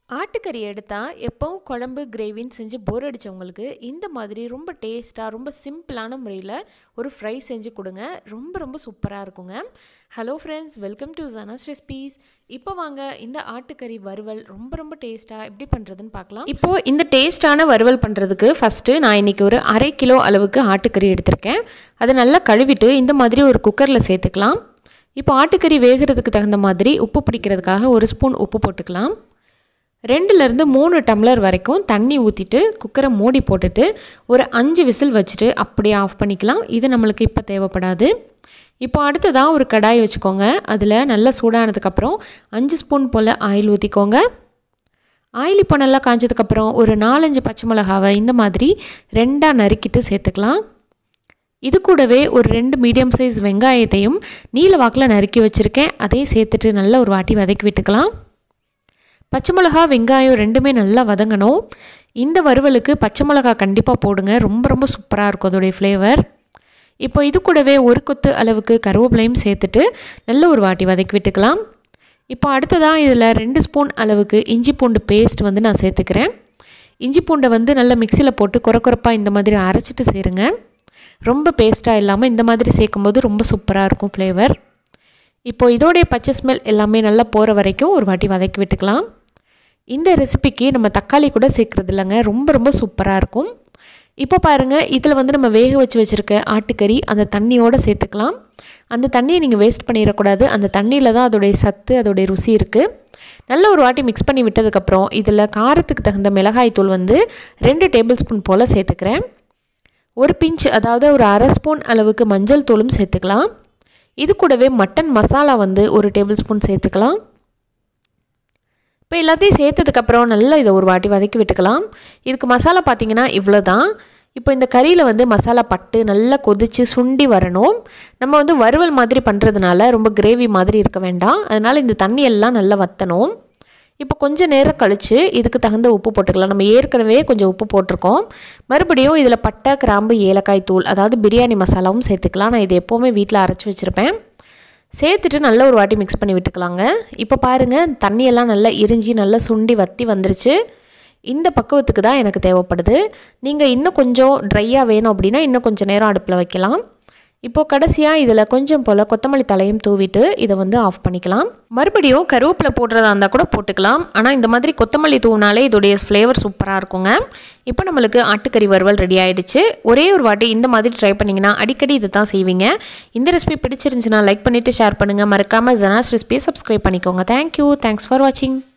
ஆட்டுக்கறி எடுத்தால் எப்போவும் குழம்பு கிரேவின்னு செஞ்சு போர் அடித்தவங்களுக்கு இந்த மாதிரி ரொம்ப டேஸ்ட்டாக ரொம்ப சிம்பிளான முறையில் ஒரு ஃப்ரை செஞ்சு கொடுங்க ரொம்ப ரொம்ப சூப்பராக இருக்குங்க hello friends welcome to Jana's recipes இப்போ வாங்க இந்த ஆட்டுக்கறி வறுவல் ரொம்ப ரொம்ப டேஸ்ட்டாக எப்படி பண்ணுறதுன்னு பார்க்கலாம் இப்போது இந்த டேஸ்ட்டான வறுவல் பண்ணுறதுக்கு ஃபஸ்ட்டு நான் இன்றைக்கி ஒரு அரை கிலோ அளவுக்கு ஆட்டுக்கறி எடுத்திருக்கேன் அதை நல்லா கழுவிட்டு இந்த மாதிரி ஒரு குக்கரில் சேர்த்துக்கலாம் இப்போ ஆட்டுக்கறி வேகிறதுக்கு தகுந்த மாதிரி உப்பு பிடிக்கிறதுக்காக ஒரு ஸ்பூன் உப்பு போட்டுக்கலாம் ரெண்டுலேருந்து மூணு டம்ளர் வரைக்கும் தண்ணி ஊற்றிட்டு குக்கரை மூடி போட்டுட்டு ஒரு அஞ்சு விசில் வச்சுட்டு அப்படியே ஆஃப் பண்ணிக்கலாம் இது நம்மளுக்கு இப்போ தேவைப்படாது இப்போ அடுத்ததாக ஒரு கடாய் வச்சுக்கோங்க அதில் நல்லா சூடானதுக்கப்புறம் அஞ்சு ஸ்பூன் போல் ஆயில் ஊற்றிக்கோங்க ஆயில் இப்போ நல்லா காஞ்சதுக்கப்புறம் ஒரு நாலஞ்சு பச்சை மிளகாவை இந்த மாதிரி ரெண்டாக நறுக்கிட்டு சேர்த்துக்கலாம் இது கூடவே ஒரு ரெண்டு மீடியம் சைஸ் வெங்காயத்தையும் நீல வாக்கில் நறுக்கி வச்சுருக்கேன் அதையும் சேர்த்துட்டு நல்லா ஒரு வாட்டி வதக்கி விட்டுக்கலாம் பச்சை மிளகா வெங்காயம் ரெண்டுமே நல்லா வதங்கணும் இந்த வறுவலுக்கு பச்சை மிளகா கண்டிப்பாக போடுங்க ரொம்ப ரொம்ப சூப்பராக இருக்கும் அதோடைய ஃப்ளேவர் இப்போ இது கூடவே ஒரு கொத்து அளவுக்கு கருவேப்பிலையும் சேர்த்துட்டு நல்ல ஒரு வாட்டி வதக்கி விட்டுக்கலாம் இப்போ அடுத்ததாக இதில் ரெண்டு ஸ்பூன் அளவுக்கு இஞ்சி பூண்டு பேஸ்ட் வந்து நான் சேர்த்துக்கிறேன் இஞ்சி பூண்டை வந்து நல்லா மிக்சியில் போட்டு குறை குறைப்பாக இந்த மாதிரி அரைச்சிட்டு சேருங்க ரொம்ப பேஸ்ட்டாக இல்லாமல் இந்த மாதிரி சேர்க்கும்போது ரொம்ப சூப்பராக இருக்கும் ஃப்ளேவர் இப்போது இதோடைய பச்சை ஸ்மெல் எல்லாமே நல்லா போகிற வரைக்கும் ஒரு வாட்டி வதக்கி விட்டுக்கலாம் இந்த ரெசிபிக்கு நம்ம தக்காளி கூட சேர்க்குறது இல்லைங்க ரொம்ப ரொம்ப சூப்பராக இருக்கும் இப்போ பாருங்கள் இதில் வந்து நம்ம வேக வச்சு வச்சுருக்க ஆட்டுக்கறி அந்த தண்ணியோடு சேர்த்துக்கலாம் அந்த தண்ணியை நீங்கள் வேஸ்ட் பண்ணிடக்கூடாது அந்த தண்ணியில் தான் அதோடைய சத்து அதோடைய ருசி இருக்குது நல்ல ஒரு வாட்டி மிக்ஸ் பண்ணி விட்டதுக்கப்புறம் இதில் காரத்துக்கு தகுந்த மிளகாய் தூள் வந்து ரெண்டு டேபிள் ஸ்பூன் போல் சேர்த்துக்கிறேன் ஒரு பிஞ்ச் அதாவது ஒரு அரை ஸ்பூன் அளவுக்கு மஞ்சள் தூளும் சேர்த்துக்கலாம் இது கூடவே மட்டன் மசாலா வந்து ஒரு டேபிள் ஸ்பூன் சேர்த்துக்கலாம் இப்போ எல்லாத்தையும் சேர்த்ததுக்கப்புறம் நல்லா இதை ஒரு வாட்டி வதக்கி விட்டுக்கலாம் இதுக்கு மசாலா பார்த்திங்கன்னா இவ்வளோ தான் இப்போ இந்த கறியில் வந்து மசாலா பட்டு நல்லா கொதித்து சுண்டி வரணும் நம்ம வந்து வறுவல் மாதிரி பண்ணுறதுனால ரொம்ப கிரேவி மாதிரி இருக்க வேண்டாம் அதனால் இந்த தண்ணி எல்லாம் நல்லா வற்றணும் இப்போ கொஞ்சம் நேரம் கழித்து இதுக்கு தகுந்த உப்பு போட்டுக்கலாம் நம்ம ஏற்கனவே கொஞ்சம் உப்பு போட்டிருக்கோம் மறுபடியும் இதில் பட்டை கிராம்பு ஏலக்காய் தூள் அதாவது பிரியாணி மசாலாவும் சேர்த்துக்கலாம் நான் இது எப்போவுமே வீட்டில் அரைச்சி வச்சுருப்பேன் சேர்த்துட்டு நல்லா ஒரு வாட்டி மிக்ஸ் பண்ணி விட்டுக்கலாங்க இப்போ பாருங்கள் தண்ணியெல்லாம் நல்லா இரிஞ்சி நல்லா சுண்டி வற்றி வந்துருச்சு இந்த பக்குவத்துக்கு தான் எனக்கு தேவைப்படுது நீங்கள் இன்னும் கொஞ்சம் ட்ரையாக வேணும் அப்படின்னா இன்னும் கொஞ்சம் நேரம் அடுப்பில் வைக்கலாம் இப்போது கடைசியாக இதில் கொஞ்சம் போல் கொத்தமல்லி தலையும் தூவிட்டு இதை வந்து ஆஃப் பண்ணிக்கலாம் மறுபடியும் கருவேப்பிலை போடுறதா இருந்தால் கூட போட்டுக்கலாம் ஆனால் இந்த மாதிரி கொத்தமல்லி தூவினாலே இதோடைய ஃப்ளேவர் சூப்பராக இருக்குங்க இப்போ நம்மளுக்கு ஆட்டுக்கறி வறுவல் ரெடி ஆகிடுச்சு ஒரே ஒரு வாட்டி இந்த மாதிரி ட்ரை பண்ணிங்கன்னா அடிக்கடி இதை தான் செய்வீங்க இந்த ரெசிபி பிடிச்சிருந்துச்சுன்னா லைக் பண்ணிவிட்டு ஷேர் பண்ணுங்கள் மறக்காமல் ஜனாஸ் ரெசிபியை சப்ஸ்கிரைப் பண்ணிக்கோங்க தேங்க்யூ தேங்க்ஸ் ஃபார் வாட்சிங்